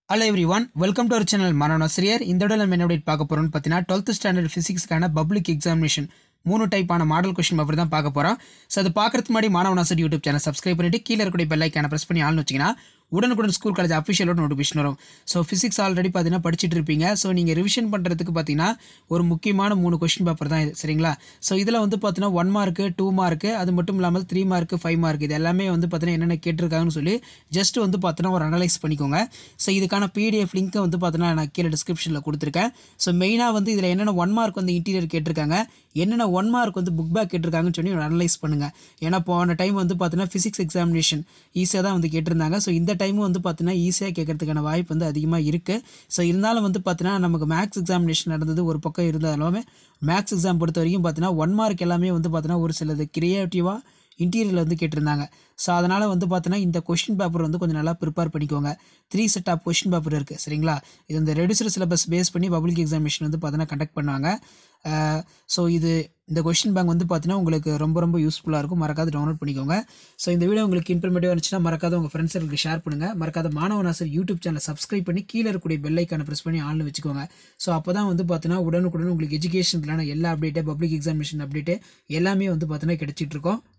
hello everyone welcome to our channel மரணாசிரியர் இந்த இடம் நம்ம என்ன update பார்க்க போகிறோம்னு பார்த்தீங்கன்னா டுவெல்த் ஸ்டாண்டர்ட் ஃபிசிக்ஸ்க்கான பப்ளிக் எக்ஸாமினேஷன் மூணு டைப்பான மாடல் கொஸ்டின் பேப்பர் தான் பார்க்க போகிறோம் ஸோ அது பார்க்கறதுக்கு முன்னாடி மாணவனாசர் யூடியூப் சேனல் சப்ஸ்கிரைப் பண்ணிட்டு கீழே இருக்கக்கூடிய பெல் ஐக்கான ப்ரெஸ் பண்ணி ஆள்னு வச்சிங்கன்னா உடனுக்குடன் ஸ்கூல் காலேஜ் அஃபிஷியலோட நோட்டிஃபிகேஷன் வரும் ஸோ ஃபிசிக்ஸ் ஆல்ரெடி பார்த்தீங்கன்னா படிச்சுட்டு இருப்பீங்க ஸோ நீங்கள் ரிவிஷன் பண்ணுறதுக்கு பார்த்தீங்கன்னா ஒரு முக்கியமான மூணு கொஸ்டின் பேப்பர் தான் இது சரிங்களா ஸோ இதில் வந்து பார்த்தீங்கன்னா ஒன் மார்க்கு டூ மார்க்கு அது மட்டும் இல்லாமல் த்ரீ மார்க்கு ஃபைவ் மார்க் இது எல்லாமே வந்து பார்த்தீங்கன்னா என்னென்ன கேட்டிருக்காங்கன்னு சொல்லி ஜஸ்ட் வந்து பார்த்தீங்கன்னா ஒரு அனலைஸ் பண்ணிக்கோங்க ஸோ இதுக்கான பிடிஎஃப் லிங்க்கை வந்து பார்த்தீங்கன்னா நான் கீழே டிஸ்கிரிப்ஷனில் கொடுத்துருக்கேன் ஸோ மெயினாக வந்து இதில் என்னென்ன ஒன் மார்க் வந்து இன்டீரியர் கேட்டிருக்காங்க என்னென்ன ஒன் மார்க் வந்து புக் பேக் கேட்டிருக்காங்கன்னு சொல்லி ஒரு அனலைஸ் பண்ணுங்கள் ஏன்னா போன டைம் வந்து பார்த்தீங்கன்னா ஃபிசிக்ஸ் எக்ஸாமினேஷன் ஈஸியாக தான் வந்து கேட்டிருந்தாங்க ஸோ இந்த டைமும் வந்து பார்த்தீங்கன்னா ஈஸியாக கேட்கறதுக்கான வாய்ப்பு வந்து அதிகமாக இருக்குது ஸோ இருந்தாலும் வந்து பார்த்தீங்கன்னா நமக்கு மேக்ஸ் எக்ஸாமினேஷன் நடந்தது ஒரு பக்கம் இருந்தாலுமே மேக்ஸ் எக்ஸாம் பொறுத்த வரைக்கும் பார்த்தீங்கன்னா ஒன் மார்க் எல்லாமே வந்து பார்த்தீங்கன்னா ஒரு சிலது கிரியேட்டிவாக இன்டீரியரில் வந்து கேட்டிருந்தாங்க ஸோ அதனால் வந்து பார்த்தீங்கன்னா இந்த கொஷின் பேப்பர் வந்து கொஞ்சம் நல்லா ப்ரிப்பேர் பண்ணிக்கோங்க three set of question paper இருக்குது சரிங்களா இது இந்த ரெடியூசர் சிலபஸ் பேஸ் பண்ணி பப்ளிக் எக்ஸாமினேஷன் வந்து பார்த்தீங்கன்னா கண்டக்ட் பண்ணுவாங்க ஸோ இது இந்த கொஷின் பேங்க் வந்து பார்த்தீங்கன்னா உங்களுக்கு ரொம்ப ரொம்ப யூஸ்ஃபுல்லாக இருக்கும் மறக்காத டவுன்லோட் பண்ணிக்கோங்க ஸோ இந்த வீடியோ உங்களுக்கு இன்ஃபர்மேட்டிவாக இருந்துச்சுன்னா மறக்காத உங்கள் ஃப்ரெண்ட்ஸுக்கு ஷேர் பண்ணுங்கள் மறக்காத மாணவனாசர் யூடியூப் சேனலை சப்ஸ்கிரைப் பண்ணி கீழே இருக்கக்கூடிய பெல் ஐக்கானை ப்ரெஸ் பண்ணி ஆன்ல வச்சுக்கோங்க ஸோ அப்போ தான் வந்து பார்த்தீங்கன்னா உடனுக்குடன் உங்களுக்கு எஜுகேஷன் எல்லா அப்டேட்டு பப்ளிக் எக்ஸாமினேஷன் அப்டேட்டு எல்லாமே வந்து பார்த்தீங்கன்னா கிடைச்சிட்டு இருக்கும்